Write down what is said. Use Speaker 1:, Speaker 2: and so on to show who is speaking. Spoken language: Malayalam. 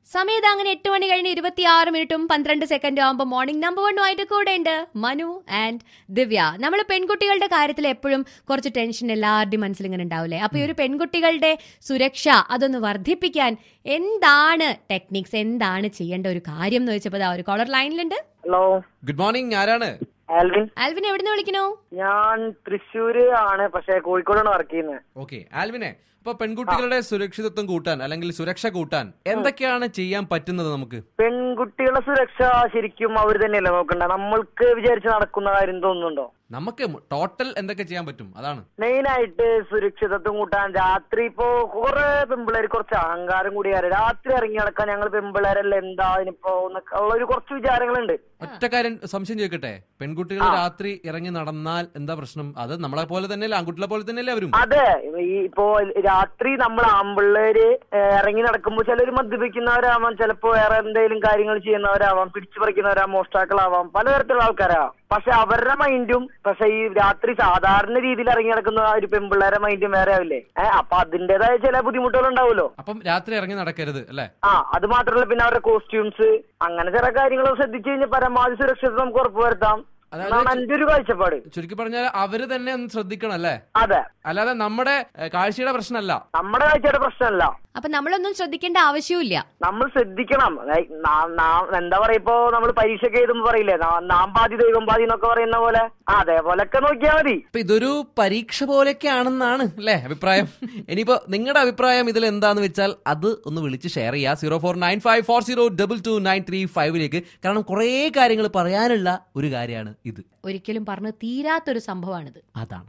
Speaker 1: സമയത്ത് അങ്ങനെ എട്ട് മണി കഴിഞ്ഞ് ഇരുപത്തി ആറ് മിനിറ്റും പന്ത്രണ്ട് സെക്കൻഡും ആകുമ്പോൾ മോർണിംഗ് നമ്പർ വണ്ണുമായിട്ട് കൂടെ ഉണ്ട് മനു ആൻഡ് ദിവ്യ നമ്മൾ പെൺകുട്ടികളുടെ കാര്യത്തിൽ എപ്പോഴും കുറച്ച് ടെൻഷൻ എല്ലാവരുടെയും മനസ്സിൽ ഇങ്ങനെ ഉണ്ടാവില്ലേ അപ്പൊ ഈ ഒരു പെൺകുട്ടികളുടെ സുരക്ഷ അതൊന്ന് വർദ്ധിപ്പിക്കാൻ എന്താണ് ടെക്നിക്സ് എന്താണ് ചെയ്യേണ്ട ഒരു കാര്യം എന്ന് വെച്ചപ്പോൾ ദാ ഒരു കോളർ ലൈനിലുണ്ട്
Speaker 2: ഹലോ
Speaker 3: ഗുഡ് മോർണിംഗ് ആരാണ്
Speaker 2: ആൽവിൻ
Speaker 1: ആൽവിൻ എവിടുന്ന് വിളിക്കണോ
Speaker 2: ഞാൻ തൃശ്ശൂര് ആണ് പക്ഷെ കോഴിക്കോടാണ് വർക്ക് ചെയ്യുന്നത്
Speaker 3: ഓക്കെ ആൽവിനെ അപ്പൊ പെൺകുട്ടികളുടെ സുരക്ഷിതത്വം കൂട്ടാൻ അല്ലെങ്കിൽ സുരക്ഷ കൂട്ടാൻ എന്തൊക്കെയാണ് ചെയ്യാൻ പറ്റുന്നത് നമുക്ക്
Speaker 2: പെൺകുട്ടികളുടെ സുരക്ഷ ശരിക്കും അവർ തന്നെയല്ലേ നോക്കണ്ട നമ്മൾക്ക് വിചാരിച്ച് നടക്കുന്ന കാര്യം തോന്നുന്നുണ്ടോ
Speaker 3: നമുക്ക് ടോട്ടൽ എന്തൊക്കെ ചെയ്യാൻ പറ്റും അതാണ്
Speaker 2: മെയിൻ ആയിട്ട് സുരക്ഷിതത്വം കൂട്ടാൻ രാത്രി ഇപ്പോ കുറെ പെമ്പിള്ളേർ കുറച്ച് അഹങ്കാരം കൂടിയാറ് രാത്രി ഇറങ്ങി നടക്കാൻ ഞങ്ങൾ പെമ്പിള്ളേരല്ല എന്താ ഇതിനിപ്പോ എന്നൊക്കെ ഉള്ള ഒരു കുറച്ച് വിചാരങ്ങളുണ്ട്
Speaker 3: ഒറ്റ കാര്യം സംശയം ചോദിക്കട്ടെ പെൺകുട്ടികൾ രാത്രി ഇറങ്ങി നടന്നാൽ എന്താ പ്രശ്നം അത് നമ്മളെ പോലെ തന്നെയല്ലേ ആൺകുട്ടികളെ പോലെ തന്നെയല്ലേ അവരും
Speaker 2: അതെ ഈ ഇപ്പോ രാത്രി നമ്മൾ ആമ്പിള്ളേര് ഏഹ്, ഇറങ്ങി നടക്കുമ്പോൾ ചിലർ മദ്യപിക്കുന്നവരാവാം ചിലപ്പോ വേറെ എന്തെങ്കിലും കാര്യങ്ങൾ ചെയ്യുന്നവരാവാം പിടിച്ചു പറിക്കുന്നവരാവാം മോഷ്ടാക്കളാവാം പലതരത്തിലുള്ള ആൾക്കാരാവാം പക്ഷെ അവരുടെ മൈൻഡും പക്ഷെ ഈ രാത്രി സാധാരണ രീതിയിൽ ഇറങ്ങി നടക്കുന്ന ആ ഒരു പെമ്പിള്ളേരെ മൈൻഡും വേറെ ആവില്ലേ ഏഹ് അപ്പൊ അതിന്റേതായ ചില ബുദ്ധിമുട്ടുകൾ ഉണ്ടാവുമല്ലോ
Speaker 3: അപ്പം രാത്രി ഇറങ്ങി നടക്കരുത് അല്ലേ
Speaker 2: ആ അത് മാത്രമല്ല പിന്നെ അവരുടെ കോസ്റ്റ്യൂംസ് അങ്ങനെ ചില കാര്യങ്ങൾ ശ്രദ്ധിച്ചു കഴിഞ്ഞാൽ പരമാവധി സുരക്ഷിതത്വം നമുക്ക് ഉറപ്പുവരുത്താം
Speaker 3: അതായത്
Speaker 2: എന്നാണ് എന്റെ ഒരു കാഴ്ചപ്പാട്
Speaker 3: ചുരുക്കി പറഞ്ഞാൽ അവര് തന്നെ ഒന്ന് ശ്രദ്ധിക്കണം അല്ലേ
Speaker 2: അതെ
Speaker 3: അല്ലാതെ നമ്മുടെ ഏഹ്, കാഴ്ചയുടെ പ്രശ്നമല്ല
Speaker 2: നമ്മുടെ കാഴ്ചയുടെ പ്രശ്നമല്ല
Speaker 1: അപ്പൊ നമ്മളൊന്നും ശ്രദ്ധിക്കേണ്ട ആവശ്യമില്ല
Speaker 2: നമ്മൾ ശ്രദ്ധിക്കണം ഏയ് നാ- നാ- എന്താ പറയാ ഇപ്പൊ നമ്മൾ പരീക്ഷയ്ക്ക് എഴുതുമ്പോ പറയില്ലേ നാ- നാം പാതി ദൈവം പാതി എന്നൊക്കെ പറയുന്ന പോലെ ആ, അതേപോലൊക്കെ നോക്കിയാ മതി
Speaker 3: ഇപ്പൊ ഇതൊരു പരീക്ഷ പോലെയൊക്കെ ആണെന്നാണ് അല്ലേ അഭിപ്രായം ഇനിയിപ്പോ നിങ്ങളുടെ അഭിപ്രായം ഇതിൽ എന്താന്ന് വെച്ചാൽ അത് ഒന്ന് വിളിച്ച് ഷെയർ ചെയ്യുക zero four nine five four zero double two nine three ഫൈവിലേക്ക് കാരണം കുറേ കാര്യങ്ങൾ പറയാനുള്ള ഒരു കാര്യമാണ് ഇത്
Speaker 1: ഒരിക്കലും പറഞ്ഞ് തീരാത്തൊരു സംഭവമാണിത്
Speaker 3: അതാണ്